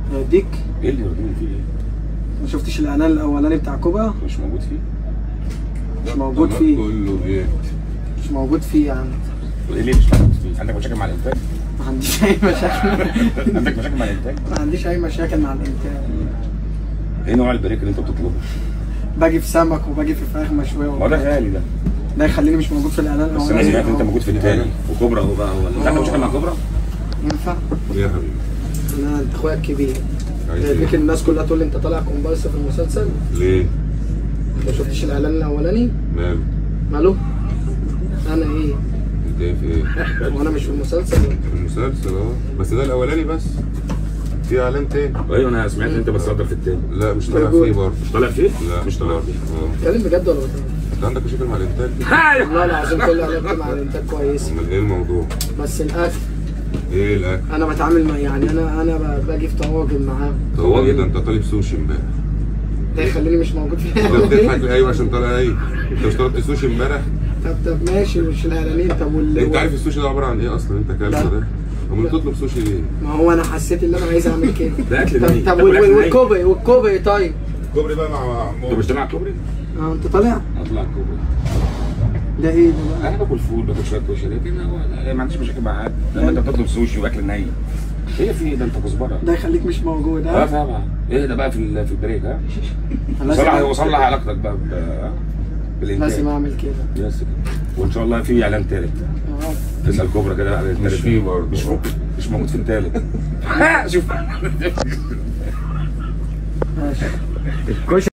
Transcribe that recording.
هيديك ايه اللي يرضيني فيه ايه؟ ما شفتش الاعلان الاولاني بتاع كوبا مش موجود فيه مش موجود فيه كله ايه مش موجود فيه يا عم ايه ليه مش موجود فيه؟ عندك مشاكل مع الانتاج؟ ما عنديش اي مشاكل عندك مشاكل مع الانتاج؟ ما عنديش اي مشاكل مع الانتاج ايه نوع البريك اللي انت بتطلبه؟ باجي في سمك وباجي في فراخ مشويه ما هو ده غالي ده ده يخليني مش موجود في الاعلان بس انا الاولاني سمعت ان انت موجود في التاني وكوبرا اهو بقى ولا انت عندك مشاكل مع كوبرا؟ ينفع ايه يا حبيبي انا انت اخويا الكبير عايز ليك ايه الناس كلها تقول لي انت طالع كومبارس في المسلسل ليه ما شفتش الاعلان الاولاني ماله ماله انا ايه انت ايه في ايه وانا مش في المسلسل المسلسل اه بس ده الاولاني بس في اعلان تاني ايوه انا سمعت ان انت بتصدر في التاني لا مش طالع موجود. فيه برضه مش طالع فيه؟ لا مش طالع فيه اه اتكلم بجد ولا بتكلم انت عندك مشاكل مع الانتاج والله العظيم كل علاقتي مع الانتاج كويس امال ايه الموضوع بس الاكل ايه الاكل انا بتعامل مع يعني انا انا ب- باجي في طواجن معاه هو ايه ده انت طالب سوشي امبارح ده يخليني مش موجود في انت بتضحك الاعلانين ليه ايوه عشان طالع ايه انت مش طلبت سوشي امبارح طب طب ماشي مش الاعلانين طب وال انت عارف السوشي ده عباره عن ايه اصلا انت لا. كلمه ده امال تطلب سوشي ليه ما هو انا حسيت ان انا عايز اعمل كده ده أكل طب ني. طب تاكل وال- أكل وال- ني. والكوبي والكوبي طيب كوبري بقى مع انت مش طالع كوبري؟ اه انت طالع اطلع كوبري ده ايه ده بقى انا باكل فول باكل شويه كشري لكن هو لا، ما عنديش مشاكل مع حد لما انت بتطلب سوشي واكل ني ايه في إيه؟ ده انت كزبره ده يخليك مش موجود اه ها طبعا ايه ده بقى في ال- في البريك ها لازم صلح أعمل وصلح كده. علاقتك بقى ب- ها؟ بالانتاج لازم اعمل كده بس كده وان شاء الله في اعلان تالت يا رب. تسال كوبرا كده على التالت مش فيه برضه. مش موجود مش موجود في التالت شوف ماشي